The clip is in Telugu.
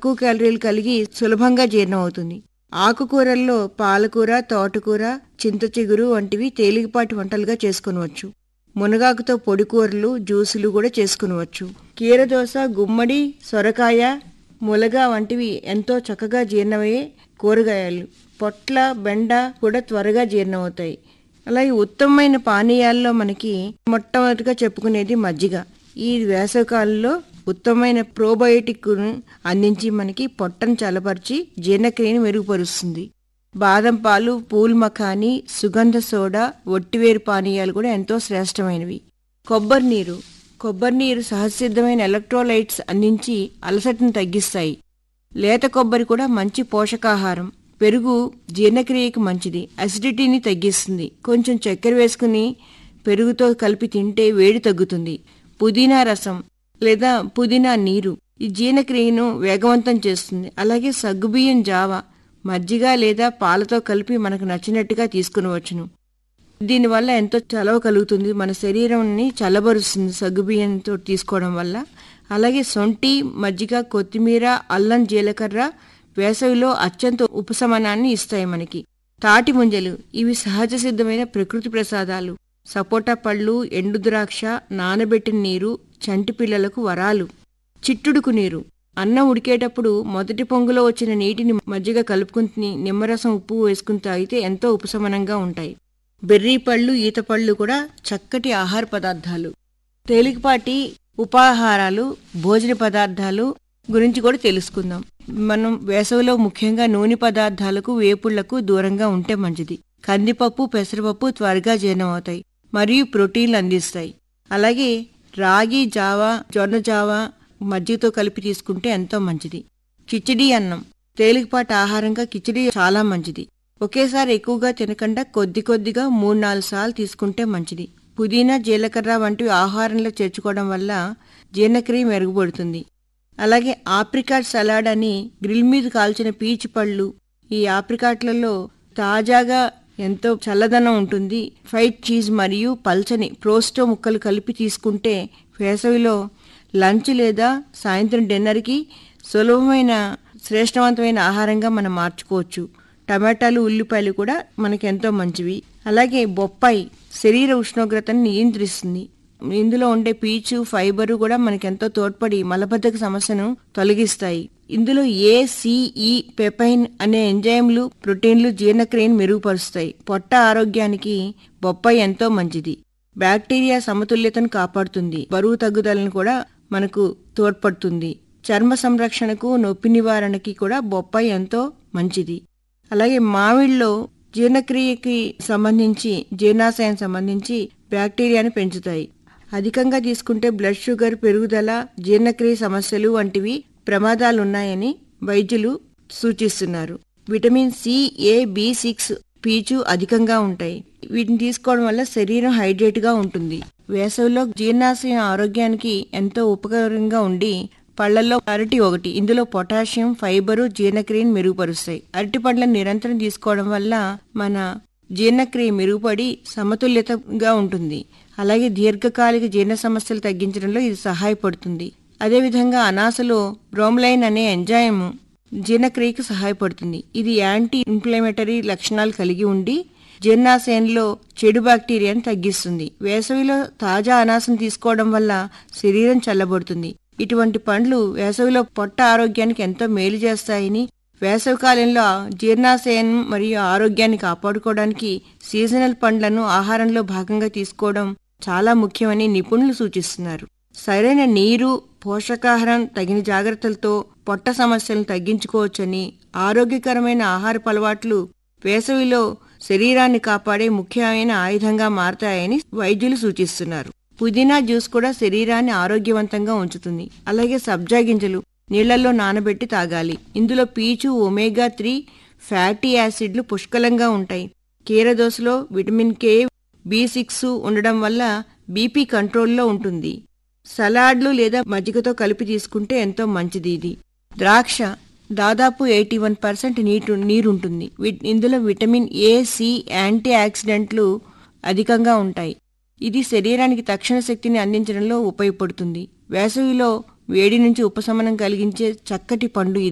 తక్కువ క్యాలరీలు కలిగి సులభంగా జీర్ణం అవుతుంది ఆకుకూరల్లో పాలకూర తోటకూర చింత చిగురు వంటివి తేలికపాటి వంటలుగా చేసుకునవచ్చు మునగాకుతో పొడి కూరలు జ్యూసులు కూడా చేసుకునవచ్చు కీరదోస గుమ్మడి సొరకాయ ములగ వంటివి ఎంతో చక్కగా జీర్ణమయ్యే కూరగాయలు పొట్ల బెండ కూడా త్వరగా జీర్ణమవుతాయి అలాగే ఉత్తమమైన పానీయాల్లో మనకి మొట్టమొదటిగా చెప్పుకునేది మజ్జిగ ఈ వేసవికాలంలో ఉత్తమమైన ప్రోబయోటిక్ అందించి మనకి పొట్టను చల్లపరిచి జీర్ణక్రియను మెరుగుపరుస్తుంది బాదం పాలు పూల్ మఖాని సుగంధ సోడా ఒట్టివేరు పానీయాలు కూడా ఎంతో శ్రేష్టమైనవి కొబ్బరి నీరు కొబ్బరి నీరు సహజసిద్ధమైన ఎలక్ట్రోలైట్స్ అందించి అలసటను తగ్గిస్తాయి లేత కొబ్బరి కూడా మంచి పోషకాహారం పెరుగు జీర్ణక్రియకి మంచిది అసిడిటీని తగ్గిస్తుంది కొంచెం చక్కెర వేసుకుని పెరుగుతో కలిపి తింటే వేడి తగ్గుతుంది పుదీనా రసం లేదా పుదీనా నీరు ఈ జీర్ణక్రియను వేగవంతం చేస్తుంది అలాగే సగ్గుబియ్యం జావ మజ్జిగ లేదా పాలతో కలిపి మనకు నచ్చినట్టుగా తీసుకునవచ్చును దీనివల్ల ఎంతో చలవ కలుగుతుంది మన శరీరాన్ని చల్లబరుస్తుంది సగ్గుబియ్యంతో తీసుకోవడం వల్ల అలాగే సొంటి మజ్జిగ కొత్తిమీర అల్లం జీలకర్ర వేసవిలో అత్యంత ఉపశమనాన్ని ఇస్తాయి మనకి తాటి ముంజలు ఇవి సహజ సిద్ధమైన ప్రకృతి ప్రసాదాలు సపోటా పళ్ళు ఎండు ద్రాక్ష నానబెట్టిన నీరు చంటి పిల్లలకు వరాలు చిట్టుడుకు నీరు అన్నం ఉడికేటప్పుడు మొదటి పొంగులో వచ్చిన నీటిని మజ్జిగ కలుపుకుని నిమ్మరసం ఉప్పు వేసుకుని తాగితే ఎంతో ఉపశమనంగా ఉంటాయి బెర్రీ పళ్ళు ఈత పళ్ళు కూడా చక్కటి ఆహార పదార్థాలు తేలికపాటి ఉపాహారాలు భోజన పదార్థాలు గురించి కూడా తెలుసుకుందాం మనం వేసవిలో ముఖ్యంగా నూనె పదార్థాలకు వేపుళ్లకు దూరంగా ఉంటే మంచిది కందిపప్పు పెసరపప్పు త్వరగా జీర్ణమవుతాయి మరియు ప్రోటీన్లు అందిస్తాయి అలాగే రాగి జావా జొన్న జావా మజ్జిగతో కలిపి తీసుకుంటే ఎంతో మంచిది కిచిడి అన్నం తేలికపాటి ఆహారంగా కిచిడి చాలా మంచిది ఒకేసారి ఎక్కువగా తినకుండా కొద్ది కొద్దిగా మూడు నాలుగు సార్లు తీసుకుంటే మంచిది పుదీనా జీలకర్ర వంటివి ఆహారంలో చేర్చుకోవడం వల్ల జీర్ణక్రియ మెరుగుపడుతుంది అలాగే ఆప్రికాట్ సలాడ్ అని గ్రిల్ మీద కాల్చిన పీచు పళ్ళు ఈ ఆప్రికాట్లలో తాజాగా ఎంతో చల్లదనం ఉంటుంది ఫైట్ చీజ్ మరియు పల్చని ప్రోస్టో ముక్కలు కలిపి తీసుకుంటే వేసవిలో లంచ్ లేదా సాయంత్రం డిన్నర్కి సులభమైన శ్రేష్టవంతమైన ఆహారంగా మనం మార్చుకోవచ్చు టమాటాలు ఉల్లిపాయలు కూడా మనకి ఎంతో మంచివి అలాగే బొప్పాయి శరీర ఉష్ణోగ్రతను నియంత్రిస్తుంది ఇందులో ఉండే పీచు ఫైబరు కూడా మనకి ఎంతో తోడ్పడి మలబద్ధక సమస్యను తొలగిస్తాయి ఇందులో ఏ సిఈ పెపైన్ అనే ఎంజైమ్లు ప్రోటీన్లు జీర్ణక్రియను మెరుగుపరుస్తాయి పొట్ట ఆరోగ్యానికి బొప్పాయి ఎంతో మంచిది బ్యాక్టీరియా సమతుల్యతను కాపాడుతుంది బరువు తగ్గుదలను కూడా మనకు తోడ్పడుతుంది చర్మ సంరక్షణకు నొప్పి నివారణకి కూడా బొప్పాయి ఎంతో మంచిది అలాగే మామిడిలో జీర్ణక్రియకి సంబంధించి జీర్ణాశయం సంబంధించి బ్యాక్టీరియాను పెంచుతాయి అధికంగా తీసుకుంటే బ్లడ్ షుగర్ పెరుగుదల జీర్ణక్రియ సమస్యలు వంటివి ప్రమాదాలున్నాయని వైద్యులు సూచిస్తున్నారు vitamin C A B six పీచు అధికంగా ఉంటాయి వీటిని తీసుకోవడం వల్ల శరీరం హైడ్రేట్ గా ఉంటుంది వేసవిలో జీర్ణాశయం ఆరోగ్యానికి ఎంతో ఉపకారంగా ఉండి పళ్లలో అరటి ఒకటి ఇందులో పొటాషియం ఫైబరు జీర్ణక్రియను మెరుగుపరుస్తాయి అరటి పండ్లను నిరంతరం తీసుకోవడం వల్ల మన జీర్ణక్రియ మెరుగుపడి సమతుల్యతగా ఉంటుంది అలాగే దీర్ఘకాలిక జీర్ణ సమస్యలు తగ్గించడంలో ఇది సహాయపడుతుంది అదేవిధంగా అనాసలో బ్రోమ్లైన్ అనే ఎంజైమ్ జీర్ణక్రియకు సహాయపడుతుంది ఇది యాంటీ ఇన్ఫ్లమేటరీ లక్షణాలు కలిగి ఉండి జీర్ణాశయంలో చెడు బ్యాక్టీరియాను తగ్గిస్తుంది వేసవిలో తాజా అనాసం తీసుకోవడం వల్ల శరీరం చల్లబడుతుంది ఇటువంటి పండ్లు వేసవిలో పొట్ట ఆరోగ్యానికి ఎంతో మేలు చేస్తాయని వేసవికాలంలో జీర్ణాశయం మరియు ఆరోగ్యాన్ని కాపాడుకోవడానికి సీజనల్ పండ్లను ఆహారంలో భాగంగా తీసుకోవడం చాలా ముఖ్యమని నిపుణులు సూచిస్తున్నారు సరైన నీరు పోషకాహారం తగిన జాగ్రత్తలతో పొట్ట సమస్యలను తగ్గించుకోవచ్చని ఆరోగ్యకరమైన ఆహారపు అలవాట్లు వేసవిలో శరీరాన్ని కాపాడే ముఖ్యమైన ఆయుధంగా మారతాయని వైద్యులు సూచిస్తున్నారు పుదీనా జ్యూస్ కూడా శరీరాన్ని ఆరోగ్యవంతంగా ఉంచుతుంది అలాగే సబ్జా గింజలు నీళ్లలో నానబెట్టి తాగాలి ఇందులో పీచు ఒమేగా త్రీ ఫ్యాటీ యాసిడ్లు పుష్కలంగా ఉంటాయి కీరదోసలో విటమిన్ కే బి సిక్స్ ఉండడం వల్ల బీపీ కంట్రోల్లో ఉంటుంది సలాడ్లు లేదా మజ్జిగతో కలిపి తీసుకుంటే ఎంతో మంచిది ఇది ద్రాక్ష దాదాపు ఎయిటీ వన్ పర్సెంట్ నీటు నీరుంటుంది ఇందులో విటమిన్ ఏ సి యాంటీ ఆక్సిడెంట్లు అధికంగా ఉంటాయి ఇది శరీరానికి తక్షణ శక్తిని అందించడంలో ఉపయోగపడుతుంది వేసవిలో వేడి నుంచి ఉపశమనం కలిగించే చక్కటి పండు ఇది